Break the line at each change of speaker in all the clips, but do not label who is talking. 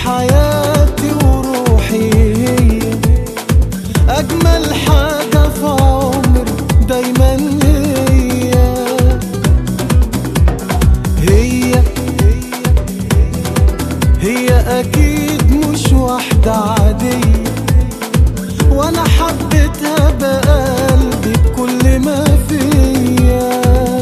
حياتي وروحي هي أجمل حاجة في عمري دايما هي هي هي أكيد مش واحدة عادية وأنا حبيتها بقلبي بكل ما فيا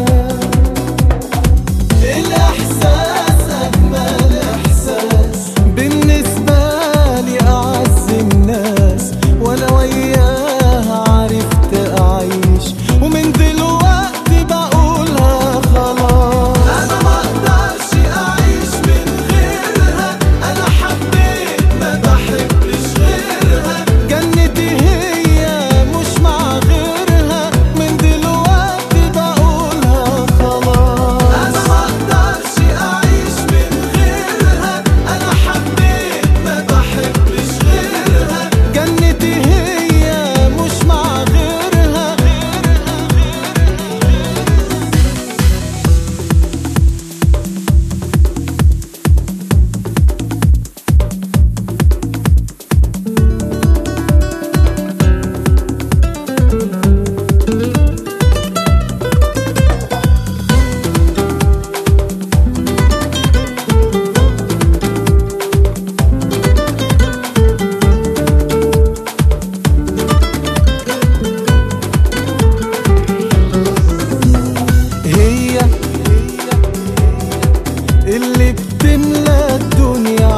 الإحساس أجمل إحساس بالنسبة لي أعز الناس وأنا وياها عرفت أعيش ومن دلوقتي بقولها خلاص أنا مقدرش أعيش من غيرها أنا حبيت ما بحبش غيرها جنتي هي مش مع غيرها من دلوقتي بقولها خلاص أنا مقدرش أعيش من غيرها أنا حبيت ما بحبش غيرها جنتي هي مش مع غيرها هي اللي بتملى الدنيا